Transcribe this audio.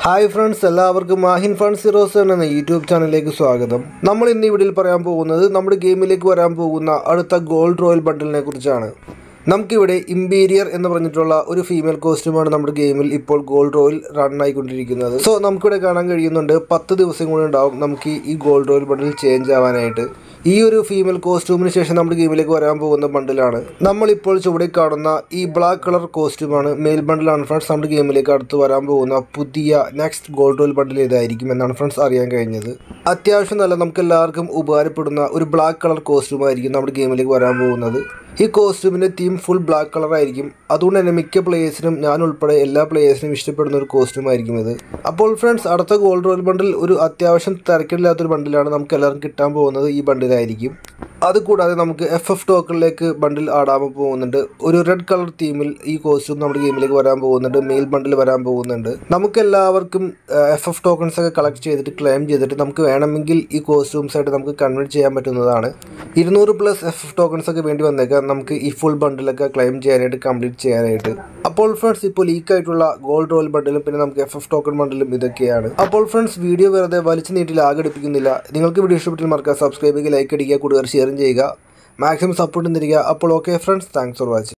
hi friends എല്ലാവർക്കും Mahin fun zeros എന്ന YouTube ചാനലിലേക്ക് സ്വാഗതം നമ്മൾ ഇന്ന് ഇവിടെ പറയാൻ പോകുന്നത് നമ്മുടെ ഗെയിമിലേക്ക് വരാൻ പോകുന്ന അടുത്ത ഗോൾഡ് റോയൽ ബണ്ടിലിനെ കുറിച്ചാണ് നമുക്കിവിടെ ഇമ്പീരിയർ എന്ന് പറഞ്ഞിട്ടുള്ള ഒരു ഫീമെയിൽ കോസ്റ്റ്യൂമാണ് നമ്മുടെ ഗെയിമിൽ ഇപ്പോൾ ഗോൾഡ് റോയിൽ റൺ ആയിക്കൊണ്ടിരിക്കുന്നത് സോ നമുക്കിവിടെ കാണാൻ കഴിയുന്നുണ്ട് പത്ത് ദിവസം കൂടി ഉണ്ടാവും നമുക്ക് ഈ ഗോൾഡ് റോയൽ ബണ്ടിൽ ചേഞ്ച് ആവാനായിട്ട് ഈ ഒരു ഫീമെയിൽ കോസ്റ്റ്യൂമിന് ശേഷം നമ്മുടെ ഗെയിമിലേക്ക് വരാൻ പോകുന്ന ബണ്ടിലാണ് നമ്മളിപ്പോൾ ചുവടെ കാണുന്ന ഈ ബ്ലാക്ക് കളർ കോസ്റ്റ്യൂമാണ് മെയിൽ ബണ്ടിലാണ് ഫ്രണ്ട്സ് നമ്മുടെ ഗെയിമിലേക്ക് അടുത്ത് വരാൻ പോകുന്ന പുതിയ നെക്സ്റ്റ് ഗോൾഡ് റോയൽ ബണ്ടിൽ ഇതായിരിക്കും എന്നാണ് ഫ്രണ്ട്സ് അറിയാൻ കഴിഞ്ഞത് അത്യാവശ്യം നല്ല നമുക്ക് എല്ലാവർക്കും ഉപകാരപ്പെടുന്ന ഒരു ബ്ലാക്ക് കളർ കോസ്റ്റ്യൂം ആയിരിക്കും നമ്മുടെ ഗെയിമിലേക്ക് വരാൻ പോകുന്നത് ഈ കോസ്റ്റ്യൂമിൻ്റെ തീം ഫുൾ ബ്ലാക്ക് കളർ ആയിരിക്കും അതുകൊണ്ട് തന്നെ മിക്ക പ്ലേയേഴ്സിനും ഞാൻ ഉൾപ്പെടെ എല്ലാ പ്ലേയേഴ്സിനും ഇഷ്ടപ്പെടുന്ന ഒരു കോസ്റ്റ്യൂം ആയിരിക്കും ഇത് അപ്പോൾ ഫ്രണ്ട്സ് അടുത്ത ഗോൾഡ് റോയൽ ബണ്ടിൽ ഒരു അത്യാവശ്യം തിരക്കില്ലാത്തൊരു ബണ്ടിലാണ് നമുക്ക് എല്ലാവർക്കും കിട്ടാൻ പോകുന്നത് ഈ ബണ്ടിലായിരിക്കും അതുകൂടാതെ നമുക്ക് എഫ് എഫ് ടോക്കണിലേക്ക് ബണ്ടിൽ ആടാൻ പോകുന്നുണ്ട് ഒരു റെഡ് കളർ തീമിൽ ഈ കോസ്റ്റ്യൂം നമ്മുടെ ഗെയിമിലേക്ക് വരാൻ പോകുന്നുണ്ട് മെയിൽ ബണ്ടിൽ വരാൻ പോകുന്നുണ്ട് നമുക്ക് എല്ലാവർക്കും എഫ് എഫ് ടോക്കൺസ് ഒക്കെ കളക്ട് ചെയ്തിട്ട് ക്ലെയിം ചെയ്തിട്ട് നമുക്ക് വേണമെങ്കിൽ ഈ കോസ്റ്റ്യൂംസ് ആയിട്ട് നമുക്ക് കൺവേർട്ട് ചെയ്യാൻ പറ്റുന്നതാണ് ഇരുന്നൂറ് പ്ലസ് എഫ് എഫ് ടോക്കൺസ് ഒക്കെ വേണ്ടി വന്നേക്കാം നമുക്ക് ഈ ഫുൾ ബണ്ടിലൊക്കെ ക്ലെയിം ചെയ്യാനായിട്ട് കംപ്ലീറ്റ് ചെയ്യാനായിട്ട് അപ്പോൾ ഫ്രണ്ട്സ് ഇപ്പോൾ ലീക്ക് ആയിട്ടുള്ള ഗോൾഡ് റോയൽ ബണ്ടിലും പിന്നെ നമുക്ക് എഫ് എഫ് ടോക്കൺ ബണ്ടിലും ഇതൊക്കെയാണ് അപ്പോൾ ഫ്രണ്ട്സ് വീഡിയോ വെറുതെ വലിച്ചു നീട്ടിൽ ആഘടിപ്പിക്കുന്നില്ല നിങ്ങൾക്ക് വീഡിയോ ഇഷ്ടപ്പെട്ടാൽ മറക്കുക സബ്സ്ക്രൈബ് ചെയ്യുക ലൈക്ക് അടിക്കുക കൂടുതൽ ഷെയറും ചെയ്യുക മാക്സിമം സപ്പോർട്ടും തരിക അപ്പോൾ okay friends thanks for watching